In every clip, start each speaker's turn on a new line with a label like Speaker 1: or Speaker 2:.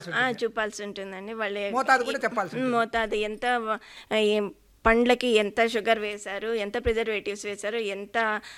Speaker 1: ఆ, చూపాల్సి ఉంటుందండి వాళ్ళు
Speaker 2: మోతాదు కూడా చెప్పాల్సి
Speaker 1: ఉమ్, మోతాదు ఎంత వ- ఏం పండ్లకి ఎంత షుగర్ వేశారు ఎంత ప్రిజర్వేటివ్స్ వేశారు ఎంత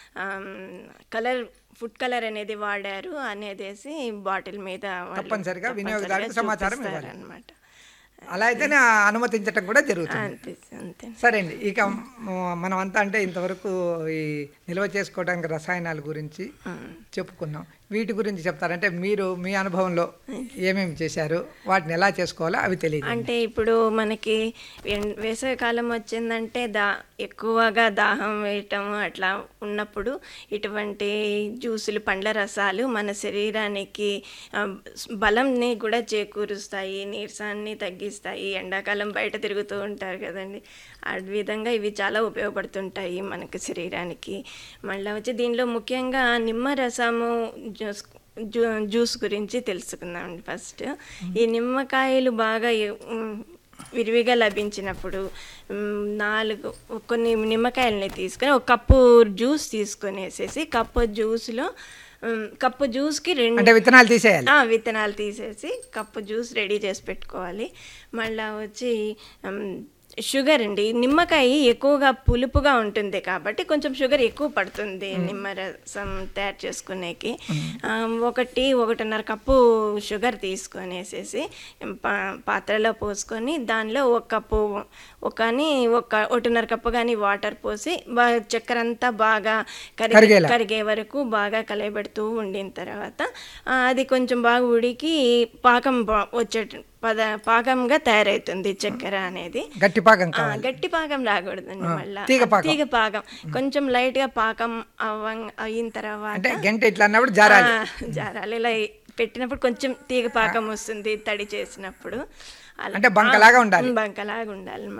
Speaker 1: కలర్ ఫుడ్ కలర్ అనేది వాడారు అనేదేసి బాటిల్ మీద వాళ్ళు
Speaker 2: తప్పనిసరిగా వినియోగదారులకు
Speaker 1: తప్పనిసరిగా
Speaker 2: సమాచారం ఇవ్వాలి.
Speaker 1: చూపిస్తారన్నమాట.
Speaker 2: అలా అయితేనే అనుమతించటం కూడా జరుగుతుంది
Speaker 1: అంతే అంతే
Speaker 2: సరే అండి ఇక మ- మనం అంతా అంటే ఇంతవరకు ఈ నిల్వ చేసుకోవడానికి రసాయనాల గురించి చెప్పుకున్నాం వీటి గురించి చెప్తారంటే మీరు మీ అనుభవంలో ఏమేమి చేశారు వాటిని ఎలా చేసుకోవాలో అవి తెలియదు
Speaker 1: అంటే ఇప్పుడు మనకి ఎన్- వేసవికాలం వచ్చిందంటే దా ఎక్కువగా దాహం వేయటం అట్లా ఉన్నప్పుడు ఇటువంటి జ్యూసులు పండ్ల రసాలు మన శరీరానికి ఆ, బలంని కూడా చేకూరుస్తాయి నీరసాన్ని తగ్గిస్తాయి ఎండాకాలం బయట తిరుగుతూ ఉంటారు కదండి ఆ విధంగా ఇవి చాలా ఉపయోగపడుతుంటాయి మనకి శరీరానికి మళ్ళీ వచ్చి దీనిలో ముఖ్యంగా నిమ్మ రసము జ్యూస్ జ్యూ జ్యూస్ గురించి తెలుసుకుందామండి ఫస్ట్ ఈ నిమ్మకాయలు బాగా ఎ- ఉమ్, విరివిగా లభించినప్పుడు ఉమ్, నాలుగు కొన్ని నిమ్మకాయలని తీసుకొని ఒక కప్పు జ్యూస్ తీసుకొనేసేసి కప్పు జ్యూస్లో ఉమ్, కప్పు జ్యూస్కి రెండు
Speaker 2: అంటే విత్తనాలు తీసేయాలి
Speaker 1: ఆ, విత్తనాలు తీసేసి కప్పు జ్యూస్ రెడీ చేసి పెట్టుకోవాలి మళ్ళీ వచ్చి ఉమ్, షుగర్ అండి నిమ్మకాయ ఎక్కువగా పులుపుగా ఉంటుంది కాబట్టి కొంచెం షుగర్ ఎక్కువ పడుతుంది నిమ్మరసం తయారు చేసుకునేకి ఆ, ఒకటి ఒకటిన్నర కప్పు షుగర్ తీసుకొనేసేసి పా- పాత్రలో పోసుకొని దానిలో ఒక కప్పు ఒకని ఒక ఒకటిన్నర కప్పు కానీ వాటర్ పోసి బాగా చక్కెర అంతా బాగా కరిగే
Speaker 2: కరిగేలా.
Speaker 1: కరిగే వరకు బాగా కలయబెడుతూ ఉండిన తర్వాత ఆ, అది కొంచెం బాగా ఉడికి పాకం బా- వచ్చే పద పాకంగా తయారవుతుంది చక్కెర అనేది
Speaker 2: గట్టి పాకం
Speaker 1: ఆ,
Speaker 2: కావాలి
Speaker 1: గట్టి పాకం రాకూడదండి మళ్ళీ
Speaker 2: తీగ పాకం.
Speaker 1: తీగ పాకం కొంచెం లైట్ గా పాకం అవ్వం అయిన తర్వాత
Speaker 2: అంటే గంట ఇట్లా అన్నప్పుడు జారాలి
Speaker 1: ఆ, జారాలి ఇలా పెట్టినప్పుడు కొంచెం తీగ పాకం వస్తుంది తడి చేసినప్పుడు అలా
Speaker 2: అంటే బంకలాగా ఉండాలి.
Speaker 1: బంకలాగా ఉండాలి